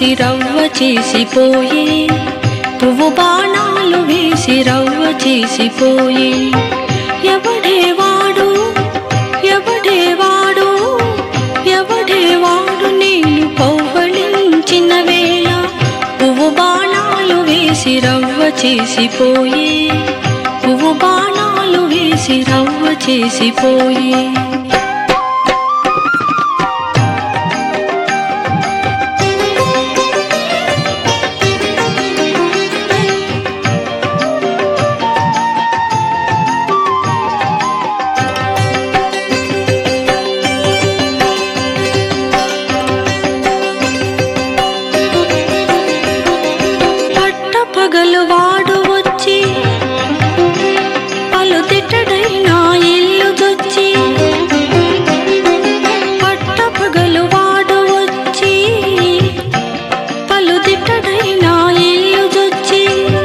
వేసి రవ్వ చేసిపోయే పువ్వు బాణాలు వేసి రవ్వ చేసిపోయే ఎవడే వాడు ఎవడే వాడు ఎవడే వాడు నేను పౌవళించిన వేళ పువ్వు బాణాలు వేసి రవ్వ చేసిపోయే పువ్వు బాణాలు వేసి రవ్వ చేసిపోయే పట్ట పగలు వాడు వచ్చి పలు తిట్టడైనా ఇల్లు దొచ్చి పట్ట పగలు వాడు వచ్చి పలు తిట్టడైనా ఇల్లు దొచ్చి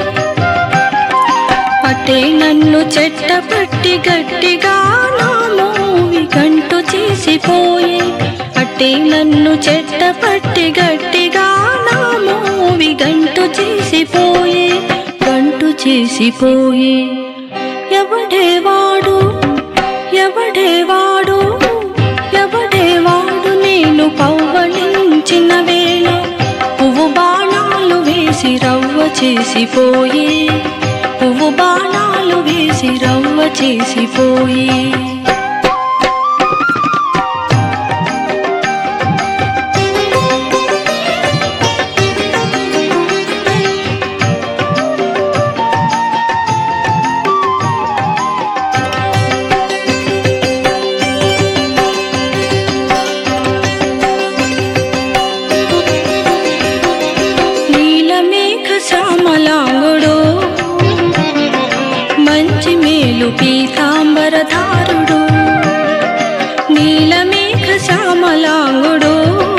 అటే నన్ను చెట్ట పట్టి గట్టిగా నా మోవి గంటు చేసిపోయే అటే నన్ను చెట్ట పట్టి గట్టిగా నా మోవి గంటు చేసిపోయే గంటు చేసిపోయే ఎవడే వాడు ఎవడే వాడు ఎవడే వాడు నేను పౌవళించిన వేళ పువ్వు బాణాలు వేసి రవ్వ చేసిపోయే పువ్వు బాణాలు వేసి రవ్వ చేసిపోయే నీలమేఘ శ్యామలాంగుడు మంచి మేలు పీతాంబరధారుడు నీలమేఘ శ్యామలాంగుడు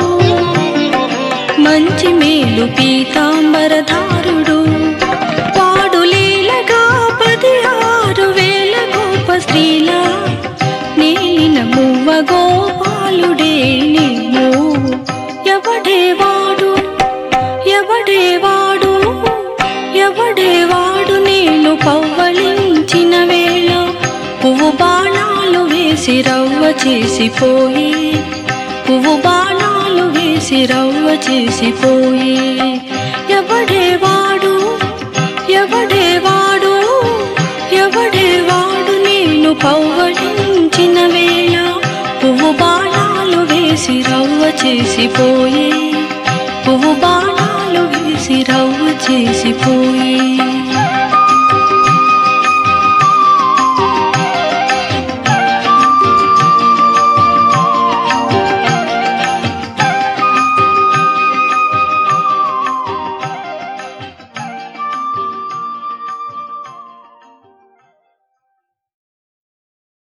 మంచి మేలు పీతాంబరధారుడు వాడు లీలగా పది ఆరు వేల గోప స్త్రీల నేలిన మువ్వ గోపాలుడే నేను ఎవడే వాడు ఎవడే వాడు ఎవడే వాడు నేను పవ్వళించిన వేళ పువ్వు బాణాలు వేసి రవ్వ చేసిపోయి పువ్వు బాణాలు వేసి రవ్వ చేసిపోయి ఎవడే వాడు ఎవడే వాడు ఎవడే వాడు నేను పవ్వళించిన వేళ పువ్వు బాణాలు వేసి రవ్వ చేసిపోయి పువ్వు బాణాలు వేసి రవ్వ చేసిపోయి